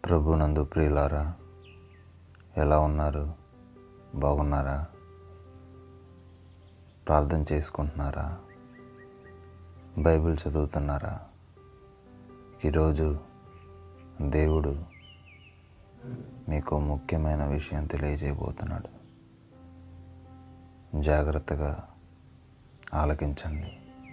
ప్రభునందు ప్రియులారా ఎలా ఉన్నారు బాగున్నారా ప్రార్థన చేసుకుంటున్నారా బైబిల్ చదువుతున్నారా ఈరోజు దేవుడు మీకు ముఖ్యమైన విషయం తెలియజేయబోతున్నాడు జాగ్రత్తగా ఆలకించండి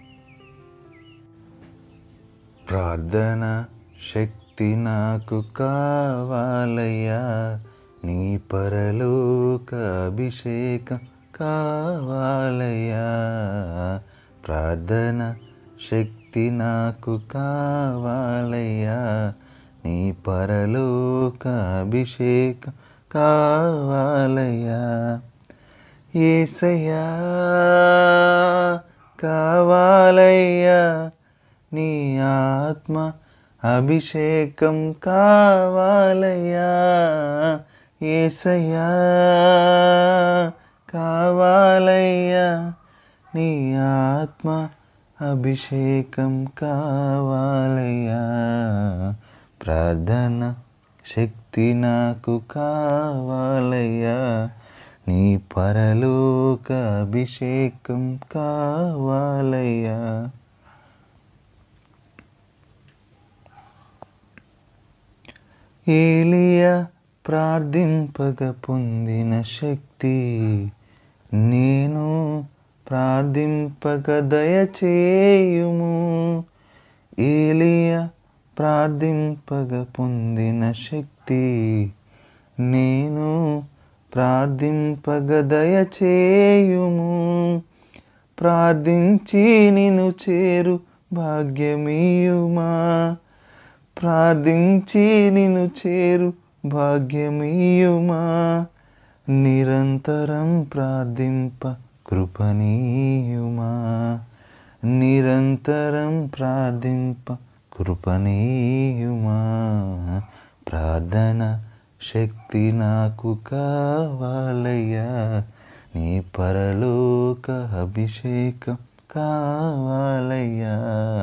ప్రార్థన శక్తి నాకు కావాలయ్యా నీ పరలోక అభిషేకం కావాలయ్యా ప్రార్థన శక్తి నాకు కావాలయ్యా నీ పరలోక అభిషేకం కావాలయ్యా ఏసయ్యా కావాలయ్యా నీ ఆత్మ అభిషేకం కావాలయ్యా ఏసయ్యా కావాలయ్యా నీ ఆత్మ అభిషేకం కావాలయ్యా ప్రార్థన శక్తి నాకు కావాలయ్యా నీ పరలోక అభిషేకం కావాలయ్యా ఏలియా ప్రార్థింపగ పొందిన శక్తి నేను ప్రార్థింపగ దయచేయుము ఏలియా ప్రార్థింపగ పొందిన శక్తి నేను ప్రార్థింపగ దయచేయుము ప్రార్థించి నిన్ను చేరు భాగ్యమీయుమా ప్రార్థించి నిన్ను చేరు భాగ్యమీయుమా నిరంతరం ప్రార్థింప కృపనీయుమా నిరంతరం ప్రార్థింప కృపనీయుమా ప్రార్థన శక్తి నాకు కావాలయ్యా నీ పరలోక అభిషేకం కావాలయ్యా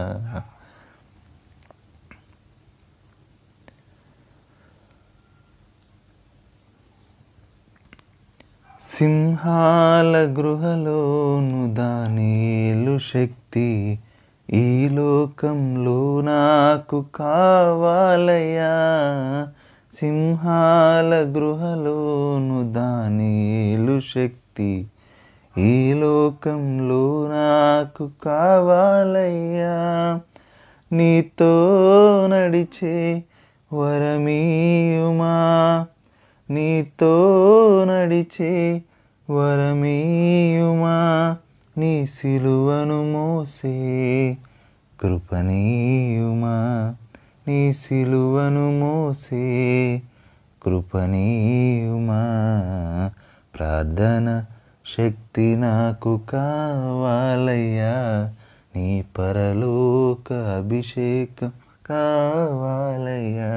సింహాల గృహలోను దానిలు శక్తి ఈ లోకంలో నాకు కావాలయ్యా సింహాల గృహలోను దానిలు శక్తి ఈ లోకంలో నాకు కావాలయ్యా నీతో నడిచే వరమీయుమా నీతో నడిచే వరమీయుమా నీ సిలువను మోసే కృపనీయుమా నీ సిలువను మోసే కృపనీయుమా ప్రార్థన శక్తి నాకు కావాలయ్యా నీ పరలోక అభిషేకం కావాలయ్యా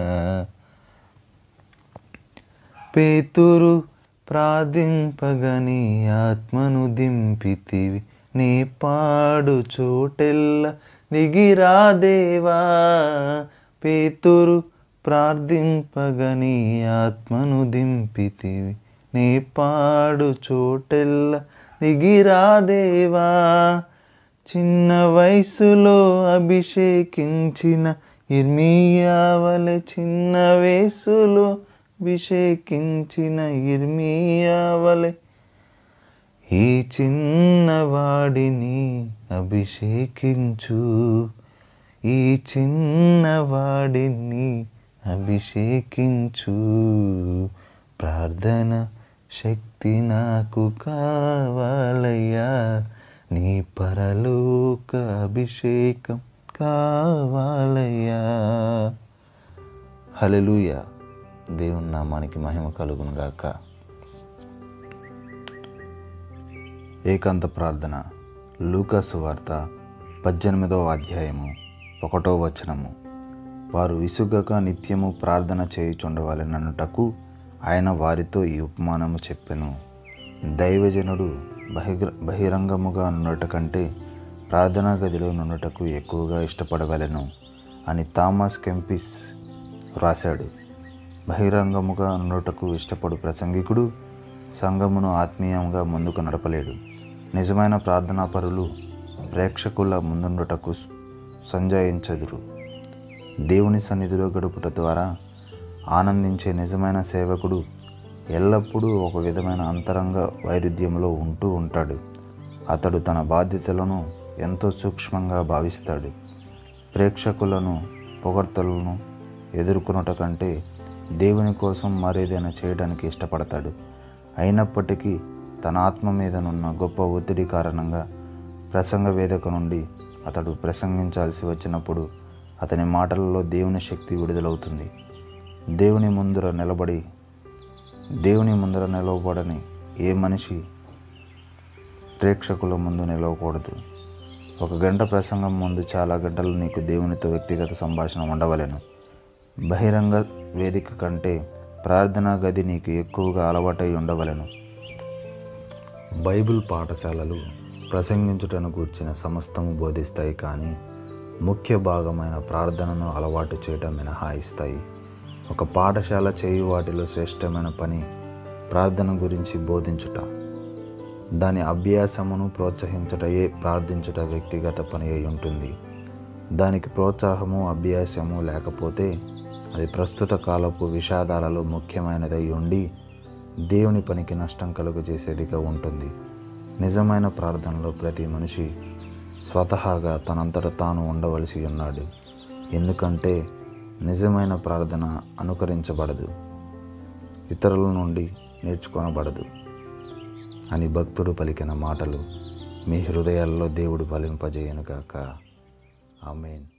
పేతురు ప్రార్థింపగని ఆత్మను దింపితివి నీ పాడు చోటెల్ల దిగిరాదేవా పేతురు ప్రార్థింపగని ఆత్మను దింపితివి నీ పాడు చోటెల్ల దిగిరాదేవా చిన్న వయసులో అభిషేకించిన ఇర్మియావలె చిన్న వయసులో అభిషేకించిన ఇర్మియావలె ఈ చిన్నవాడిని అభిషేకించు ఈ చిన్నవాడిని అభిషేకించు ప్రార్థన శక్తి నాకు కావాలయ్యా నీ పరలోక అభిషేకం కావాలయ్యా హలెలూయా దేవుని నామానికి మహిమ కలుగును గాక ఏకాంత ప్రార్థన లూకాసు వార్త పద్దెనిమిదవ అధ్యాయము ఒకటో వచనము వారు విసుగక నిత్యము ప్రార్థన చేయుచుండవలెననుటకు ఆయన వారితో ఈ ఉపమానము చెప్పెను దైవజనుడు బహిగ్ర బహిరంగముగా నున్నట కంటే ప్రార్థనా గదిలో నున్నటకు ఎక్కువగా ఇష్టపడవలెను అని థామస్ కెంపిస్ వ్రాశాడు బహిరంగముగా నుండుటకు ఇష్టపడు ప్రసంగికుడు సంఘమును ఆత్మీయంగా ముందుకు నడపలేడు నిజమైన ప్రార్థనా పరులు ప్రేక్షకుల ముందుండుటకు సంజాయించదురు దేవుని సన్నిధిలో గడుపుట ద్వారా ఆనందించే నిజమైన సేవకుడు ఎల్లప్పుడూ ఒక విధమైన అంతరంగ వైరుధ్యంలో ఉంటూ ఉంటాడు అతడు తన బాధ్యతలను ఎంతో సూక్ష్మంగా భావిస్తాడు ప్రేక్షకులను పొగడ్తలను ఎదుర్కొనుట కంటే దేవుని కోసం మరేదైనా చేయడానికి ఇష్టపడతాడు అయినప్పటికీ తన ఆత్మ మీదనున్న గొప్ప ఒత్తిడి కారణంగా ప్రసంగ వేదిక నుండి అతడు ప్రసంగించాల్సి వచ్చినప్పుడు అతని మాటలలో దేవుని శక్తి విడుదలవుతుంది దేవుని ముందర నిలబడి దేవుని ముందర నిలవబడని ఏ మనిషి ప్రేక్షకుల ముందు నిలవకూడదు ఒక గంట ప్రసంగం ముందు చాలా గంటలు నీకు దేవునితో వ్యక్తిగత సంభాషణ ఉండవలెను బహిరంగ వేదిక కంటే ప్రార్థనా గది నీకు ఎక్కువగా అలవాటై ఉండవలెను బైబిల్ పాఠశాలలు ప్రసంగించుటను గూర్చిన సమస్తము బోధిస్తాయి కానీ ముఖ్య భాగమైన ప్రార్థనను అలవాటు చేయటం మినహాయిస్తాయి ఒక పాఠశాల చేయు వాటిలో శ్రేష్టమైన పని ప్రార్థన గురించి బోధించుట దాని అభ్యాసమును ప్రోత్సహించుటయే ప్రార్థించుట వ్యక్తిగత పని అయి ఉంటుంది దానికి ప్రోత్సాహము అభ్యాసము లేకపోతే అది ప్రస్తుత కాలపు విషాదాలలో ముఖ్యమైనదై ఉండి దేవుని పనికి నష్టం కలుగు చేసేదిగా ఉంటుంది నిజమైన ప్రార్థనలో ప్రతి మనిషి స్వతహాగా తనంతట తాను ఉండవలసి ఉన్నాడు ఎందుకంటే నిజమైన ప్రార్థన అనుకరించబడదు ఇతరుల నుండి నేర్చుకొనబడదు అని భక్తుడు పలికిన మాటలు మీ హృదయాల్లో దేవుడు ఫలింపజేయనుగాక ఆమెన్